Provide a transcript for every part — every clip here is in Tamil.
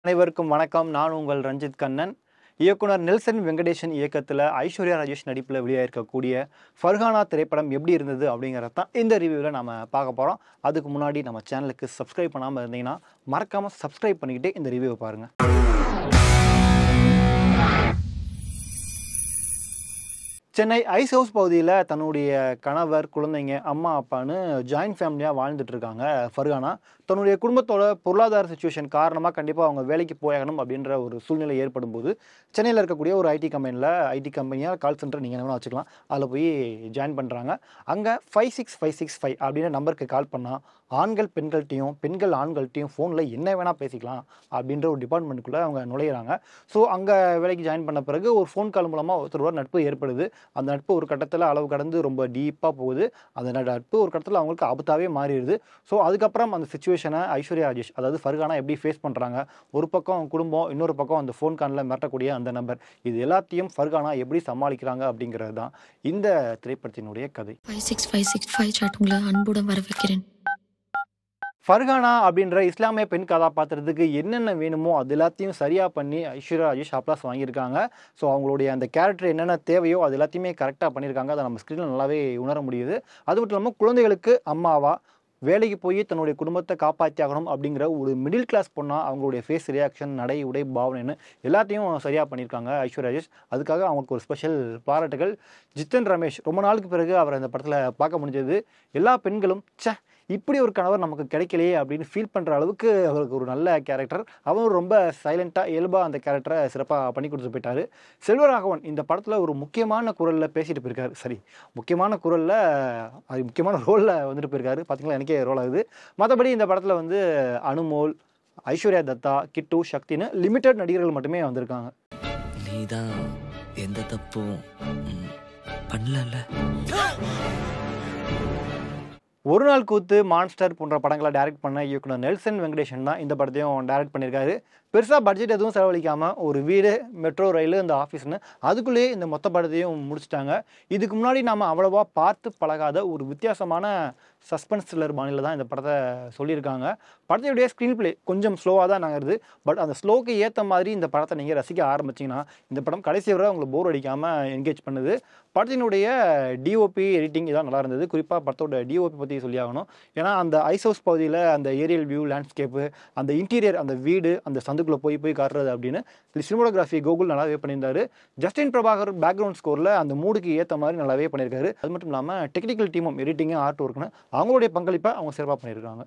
அனைவருக்கும் வணக்கம் நான் உங்கள் ரஞ்சித் கண்ணன் இயக்குனர் நெல்சன் வெங்கடேஷன் இயக்கத்தில் ஐஸ்வர்யா ராஜேஷ் நடிப்பில் வெளியாயிருக்கக்கூடிய ஃபர்ஹானா திரைப்படம் எப்படி இருந்தது அப்படிங்கிறது தான் இந்த ரிவ்யூவில் நம்ம பார்க்க போகிறோம் அதுக்கு முன்னாடி நம்ம சேனலுக்கு சப்ஸ்கிரைப் பண்ணாமல் இருந்தீங்கன்னா மறக்காமல் சப்ஸ்கிரைப் பண்ணிக்கிட்டு இந்த ரிவ்யூவை பாருங்கள் சென்னை ஐஸ் ஹவுஸ் பகுதியில் தன்னுடைய கணவர் குழந்தைங்க அம்மா அப்பான்னு ஜாயின்ட் ஃபேமிலியாக வாழ்ந்துட்டு இருக்காங்க ஃபர்கானா தன்னுடைய குடும்பத்தோட பொருளாதார சுச்சுவேஷன் காரணமாக கண்டிப்பாக அவங்க வேலைக்கு போயாகணும் அப்படின்ற ஒரு சூழ்நிலை ஏற்படும் போது சென்னையில் இருக்கக்கூடிய ஒரு ஐடி கம்பெனியில் ஐடி கம்பெனியாக கால் சென்டர் நீங்கள் என்ன வச்சுக்கலாம் அதில் போய் ஜாயின் பண்ணுறாங்க அங்கே five six five six five அப்படின்ற நம்பருக்கு கால் பண்ணால் ஆண்கள் பெண்கள்கிட்டையும் பெண்கள் ஆண்கள்கிட்டையும் ஃபோனில் என்ன வேணால் பேசிக்கலாம் அப்படின்ற ஒரு டிபார்ட்மெண்ட்டுக்குள்ளே அவங்க நுழையிறாங்க ஸோ அங்கே வேலைக்கு ஜாயின் பண்ண பிறகு ஒரு ஃபோன் கால் மூலமாக ஒருத்தரோட நட்பு ஏற்படுது அந்த நட்பு ஒரு கட்டத்தில் அளவு கடந்து ரொம்ப டீப்பாக போகுது அந்த நட்பு ஒரு கட்டத்தில் அவங்களுக்கு ஆபத்தாகவே மாறிடுது ஸோ அதுக்கப்புறம் அந்த சுச்சுவேஷனை ஐஸ்வர்யா ராஜேஷ் அதாவது ஃபர்கானா எப்படி ஃபேஸ் பண்ணுறாங்க ஒரு பக்கம் குடும்பம் இன்னொரு பக்கம் அந்த ஃபோன் காலில் மிரட்டக்கூடிய அந்த நம்பர் இது எல்லாத்தையும் ஃபர்கானா எப்படி சமாளிக்கிறாங்க அப்படிங்கிறது தான் இந்த திரைப்படத்தினுடைய கதை five six five six five chat உங்களை அன்புடன் வரவேற்கிறேன் ஃபர்கானா அப்படின்ற இஸ்லாமிய பெண் கதாபாத்திரத்துக்கு என்னென்ன வேணுமோ அது எல்லாத்தையும் சரியாக பண்ணி ஐஸ்வர்யா ராஜேஷ் அப்ளாஸ் வாங்கியிருக்காங்க ஸோ அவங்களுடைய அந்த கேரக்டர் என்னென்ன தேவையோ அது எல்லாத்தையுமே கரெக்டாக பண்ணியிருக்காங்க அதை நம்ம ஸ்க்ரீனில் நல்லாவே உணர முடியுது அது மட்டும் இல்லாமல் குழந்தைகளுக்கு அம்மாவா வேலைக்கு போய் தன்னுடைய குடும்பத்தை காப்பாற்றி ஆகணும் அப்படிங்கிற ஒரு மிடில் கிளாஸ் பொண்ணாக அவங்களுடைய ஃபேஸ் ரியாக்ஷன் நடை உடை பாவனைன்னு எல்லாத்தையும் சரியாக பண்ணியிருக்காங்க ஐஸ்வர்யா ராஜேஷ் அதுக்காக அவங்களுக்கு ஒரு ஸ்பெஷல் பாராட்டுகள் ஜித்தன் ரமேஷ் ரொம்ப நாளுக்கு பிறகு அவர் அந்த படத்தில் பார்க்க முடிஞ்சது எல்லா பெண்களும் ச்சே இப்படி ஒரு கணவர் நமக்கு கிடைக்கலையே அப்படின்னு ஃபீல் பண்ணுற அளவுக்கு அவருக்கு ஒரு நல்ல கேரக்டர் அவரும் ரொம்ப சைலண்ட்டாக இயல்பாக அந்த கேரக்டரை சிறப்பாக பண்ணி கொடுத்து போயிட்டாரு செல்வராகவன் இந்த படத்தில் ஒரு முக்கியமான குரலில் பேசிட்டு போயிருக்காரு சரி முக்கியமான குரலில் அது முக்கியமான ரோலில் வந்துட்டு போயிருக்காரு பார்த்தீங்களா எனக்கே ரோல் ஆகுது மற்றபடி இந்த படத்தில் வந்து அனுமோல் ஐஸ்வர்யா தத்தா கிட்டு சக்தின்னு லிமிட்டட் நடிகர்கள் மட்டுமே வந்திருக்காங்க நீதான் எந்த தப்பும் ம், பண்ணலல்ல ஒரு நாள் கூத்து மான்ஸ்டர் போன்ற படங்களை டைரக்ட் பண்ண இயக்குனர் நெல்சன் வெங்கடேஷன் தான் இந்த படத்தையும் டைரக்ட் பண்ணியிருக்காரு பெருசாக பட்ஜெட் எதுவும் செலவழிக்காமல் ஒரு வீடு மெட்ரோ ரயில் இந்த ஆஃபீஸ்னு அதுக்குள்ளேயே இந்த மொத்த படத்தையும் முடிச்சிட்டாங்க இதுக்கு முன்னாடி நாம் அவ்வளோவா பார்த்து பழகாத ஒரு வித்தியாசமான சஸ்பென்ஸ் த்ரில்லர் பாணியில் தான் இந்த படத்தை சொல்லியிருக்காங்க படத்தையுடைய ஸ்க்ரீன் ப்ளே கொஞ்சம் ஸ்லோவாக தான் நகருது பட் அந்த ஸ்லோக்கு ஏற்ற மாதிரி இந்த படத்தை நீங்கள் ரசிக்க ஆரம்பிச்சிங்கன்னா இந்த படம் கடைசி வரை உங்களுக்கு போர் அடிக்காமல் என்கேஜ் பண்ணுது படத்தினுடைய டிஓபி எடிட்டிங் இதான் நல்லா இருந்தது குறிப்பாக படத்தோட டிஓபி பற்றி சொல்லி ஆகணும் ஏன்னா அந்த ஐஸ் ஹவுஸ் பகுதியில் அந்த ஏரியல் வியூ லேண்ட்ஸ்கேப்பு அந்த இன்டீரியர் அந்த வீடு அந்த சந்துக்குள்ளே போய் போய் காட்டுறது அப்படின்னு சினிமோகிராஃபி கோகுல் நல்லாவே பண்ணியிருந்தாரு ஜஸ்டின் பிரபாகர் பேக்ரவுண்ட் ஸ்கோரில் அந்த மூடுக்கு ஏற்ற மாதிரி நல்லாவே பண்ணியிருக்காரு அது மட்டும் இல்லாமல் டெக்னிக்கல் டீமும் எடிட்டிங்கு ஆர்ட் ஒர்க்னு அவங்களுடைய பங்களிப்பை அவங்க சிறப்பாக பண்ணியிருக்காங்க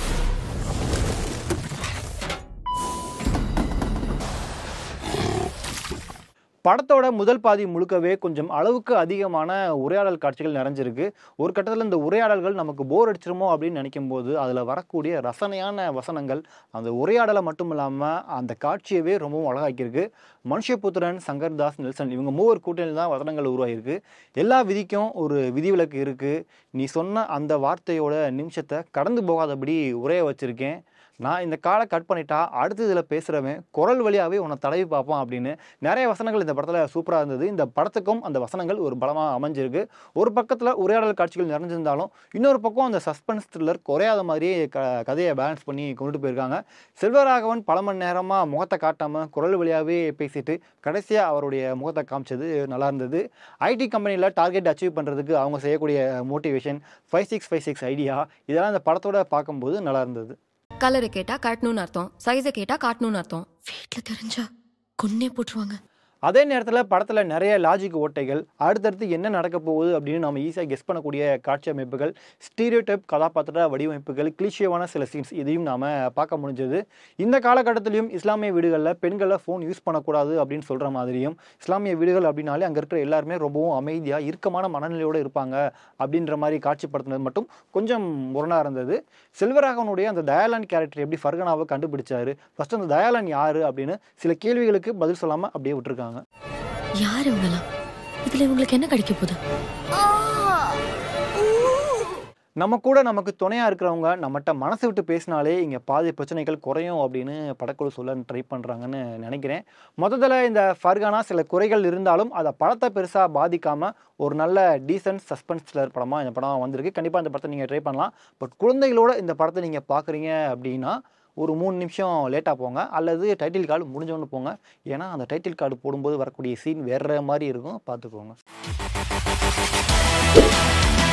படத்தோட முதல் பாதி முழுக்கவே கொஞ்சம் அளவுக்கு அதிகமான உரையாடல் காட்சிகள் நிறைஞ்சிருக்கு ஒரு கட்டத்தில் இந்த உரையாடல்கள் நமக்கு போர் அடிச்சிருமோ அப்படின்னு நினைக்கும் போது அதில் வரக்கூடிய ரசனையான வசனங்கள் அந்த உரையாடலை மட்டும் இல்லாமல் அந்த காட்சியவே ரொம்பவும் அழகாக்கியிருக்கு மனுஷபுத்திரன் சங்கர்தாஸ் நெல்சன் இவங்க மூவர் கூட்டணியில் தான் வசனங்கள் உருவாகிருக்கு எல்லா விதிக்கும் ஒரு விதிவிலக்கு இருக்குது நீ சொன்ன அந்த வார்த்தையோட நிமிஷத்தை கடந்து போகாதபடி உரைய வச்சுருக்கேன் நான் இந்த காலை கட் பண்ணிட்டா அடுத்து இதில் பேசுகிறவன் குரல் வழியாகவே உன்னை தடவி பார்ப்பான் அப்படின்னு நிறைய வசனங்கள் இந்த படத்தில் சூப்பராக இருந்தது இந்த படத்துக்கும் அந்த வசனங்கள் ஒரு பலமாக அமைஞ்சிருக்கு ஒரு பக்கத்தில் உரையாடல் காட்சிகள் நிறைஞ்சிருந்தாலும் இன்னொரு பக்கம் அந்த சஸ்பென்ஸ் த்ரில்லர் குறையாத மாதிரியே க கதையை பேலன்ஸ் பண்ணி கொண்டுட்டு போயிருக்காங்க செல்வராகவன் பல மணி நேரமாக முகத்தை காட்டாமல் குரல் வழியாகவே பேசிட்டு கடைசியாக அவருடைய முகத்தை காமிச்சது நல்லா இருந்தது ஐடி கம்பெனியில் டார்கெட் அச்சீவ் பண்ணுறதுக்கு அவங்க செய்யக்கூடிய motivation five six five six idea இதெல்லாம் இந்த படத்தோட பார்க்கும்போது நல்லா இருந்தது கலரை கேட்டா காட்டணும்னு அர்த்தம் சைஸை கேட்டா காட்டணும்னு அர்த்தம் வீட்டில் தெரிஞ்சா கொன்னே போட்டுருவாங்க அதே நேரத்தில் படத்தில் நிறைய லாஜிக் ஓட்டைகள் அடுத்தடுத்து என்ன நடக்க போகுது அப்படின்னு நம்ம ஈஸியாக கெஸ் பண்ணக்கூடிய காட்சி அமைப்புகள் ஸ்டீரியோ டைப் கதாபாத்திர வடிவமைப்புகள் கிளிஷியவான சில சீன்ஸ் இதையும் நாம் பார்க்க முடிஞ்சது இந்த காலகட்டத்திலையும் இஸ்லாமிய வீடுகளில் பெண்களை ஃபோன் யூஸ் பண்ணக்கூடாது அப்படின்னு சொல்கிற மாதிரியும் இஸ்லாமிய வீடுகள் அப்படின்னாலே அங்கே இருக்கிற எல்லாருமே ரொம்பவும் அமைதியாக இறுக்கமான மனநிலையோடு இருப்பாங்க அப்படின்ற மாதிரி காட்சிப்படுத்தினது மட்டும் கொஞ்சம் முரணாக இருந்தது செல்வராகவனுடைய அந்த தயாளன் கேரக்டர் எப்படி ஃபர்கனாவை கண்டுபிடிச்சாரு ஃபர்ஸ்ட் அந்த தயாளன் யாரு அப்படின்னு சில கேள்விகளுக்கு பதில் சொல்லாமல் அப்படியே விட்டுருக்காங்க யார் இவங்கெல்லாம் இதில் இவங்களுக்கு என்ன கிடைக்க போகுது நம்ம கூட நமக்கு துணையாக இருக்கிறவங்க நம்மகிட்ட மனசு விட்டு பேசினாலே இங்கே பாதி பிரச்சனைகள் குறையும் அப்படின்னு படக்குழு சொல்ல ட்ரை பண்ணுறாங்கன்னு நினைக்கிறேன் மொத்தத்தில் இந்த ஃபர்கானா சில குறைகள் இருந்தாலும் அதை படத்தை பெருசாக பாதிக்காமல் ஒரு நல்ல டீசன்ட் சஸ்பென்ஸ் த்ரில்லர் படமாக இந்த படம் வந்திருக்கு கண்டிப்பாக இந்த படத்தை நீங்கள் ட்ரை பண்ணலாம் பட் குழந்தைகளோட இந்த படத்தை நீங்கள் பார்க்குறீங்க அப்படின்னா ஒரு மூணு நிமிஷம் லேட்டாக போங்க அல்லது டைட்டில் கார்டு முடிஞ்சவொன்னு போங்க ஏன்னா அந்த டைட்டில் கார்டு போடும்போது வரக்கூடிய சீன் வேற மாதிரி இருக்கும் பார்த்துக்கோங்க